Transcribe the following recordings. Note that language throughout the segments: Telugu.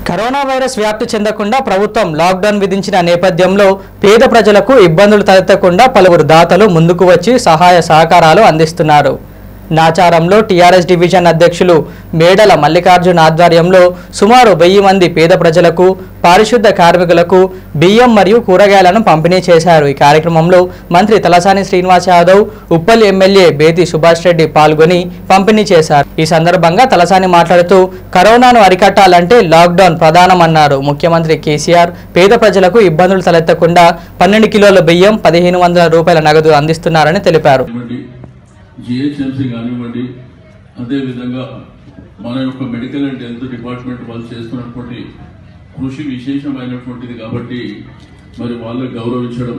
కరోనా వైరస్ వ్యాప్తి చెందకుండా ప్రభుత్వం లాక్డౌన్ విధించిన నేపథ్యంలో పేద ప్రజలకు ఇబ్బందులు తలెత్తకుండా పలువురు దాతలు ముందుకు వచ్చి సహాయ సహకారాలు అందిస్తున్నారు నాచారంలో టీఆర్ఎస్ డివిజన్ అధ్యక్షులు మేడల మల్లికార్జున్ ఆధ్వర్యంలో సుమారు వెయ్యి మంది పేద ప్రజలకు పారిశుద్ధ కార్మికులకు బియ్యం మరియు కూరగాయలను పంపిణీ చేశారు ఈ కార్యక్రమంలో మంత్రి తలసాని శ్రీనివాస్ యాదవ్ ఉప్పల్ ఎమ్మెల్యే బేతి సుభాష్ రెడ్డి పాల్గొని పంపిణీ చేశారు ఈ సందర్భంగా తలసాని మాట్లాడుతూ కరోనాను అరికట్టాలంటే లాక్డౌన్ ప్రధానమన్నారు ముఖ్యమంత్రి కేసీఆర్ పేద ప్రజలకు ఇబ్బందులు తలెత్తకుండా పన్నెండు కిలోల బియ్యం పదిహేను వందల రూపాయల నగదు అందిస్తున్నారని తెలిపారు కానివ్వండి జిహెచ్ఎంసీ కానివ్వండి అదేవిధంగా మన యొక్క మెడికల్ అండ్ హెల్త్ డిపార్ట్మెంట్ వాళ్ళు చేస్తున్నటువంటి కృషి విశేషమైనటువంటిది కాబట్టి మరి వాళ్ళని గౌరవించడం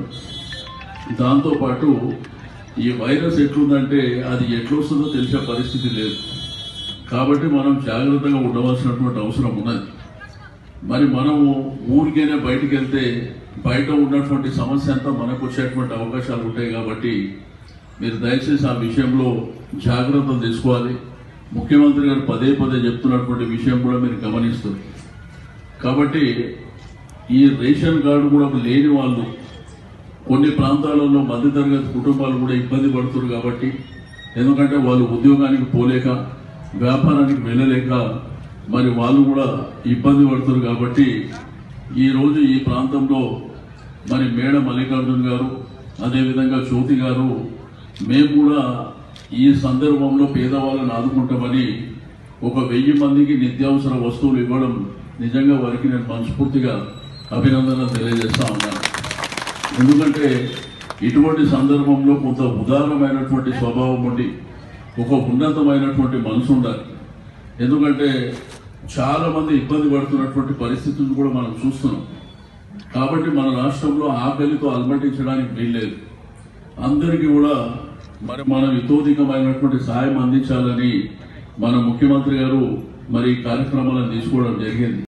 దాంతోపాటు ఈ వైరస్ ఎట్లుందంటే అది ఎట్లొస్తుందో తెలిసే పరిస్థితి లేదు కాబట్టి మనం జాగ్రత్తగా ఉండవలసినటువంటి అవసరం ఉన్నది మరి మనము ఊరికైనా బయటికి వెళ్తే బయట ఉన్నటువంటి సమస్య అంతా మనకు వచ్చేటువంటి అవకాశాలు ఉంటాయి కాబట్టి మీరు దయచేసి ఆ విషయంలో జాగ్రత్తలు తీసుకోవాలి ముఖ్యమంత్రి గారు పదే పదే చెప్తున్నటువంటి విషయం కూడా మీరు గమనిస్తారు కాబట్టి ఈ రేషన్ కార్డు కూడా లేని వాళ్ళు కొన్ని ప్రాంతాలలో మధ్యతరగతి కుటుంబాలు కూడా ఇబ్బంది పడుతున్నారు కాబట్టి ఎందుకంటే వాళ్ళు ఉద్యోగానికి పోలేక వ్యాపారానికి వెళ్ళలేక మరి వాళ్ళు కూడా ఇబ్బంది పడుతున్నారు కాబట్టి ఈ రోజు ఈ ప్రాంతంలో మరి మేడ మల్లికార్జున్ గారు అదేవిధంగా జ్యోతి గారు మేము కూడా ఈ సందర్భంలో పేదవాళ్ళని ఆదుకుంటామని ఒక వెయ్యి మందికి నిత్యావసర వస్తువులు ఇవ్వడం నిజంగా వారికి నేను మనస్ఫూర్తిగా అభినందనలు తెలియజేస్తా ఉన్నాను ఎందుకంటే ఇటువంటి సందర్భంలో కొంత ఉదారమైనటువంటి స్వభావం ఉండి ఒక ఉన్నతమైనటువంటి మనసు ఉండాలి ఎందుకంటే చాలా మంది ఇబ్బంది పడుతున్నటువంటి పరిస్థితులను కూడా మనం చూస్తున్నాం కాబట్టి మన రాష్ట్రంలో ఆకలితో అలమటించడానికి వీల్లేదు అందరికీ కూడా మరి మనం ఇతోధికమైనటువంటి సహాయం అందించాలని మన ముఖ్యమంత్రి గారు మరి ఈ కార్యక్రమాలను తీసుకోవడం జరిగింది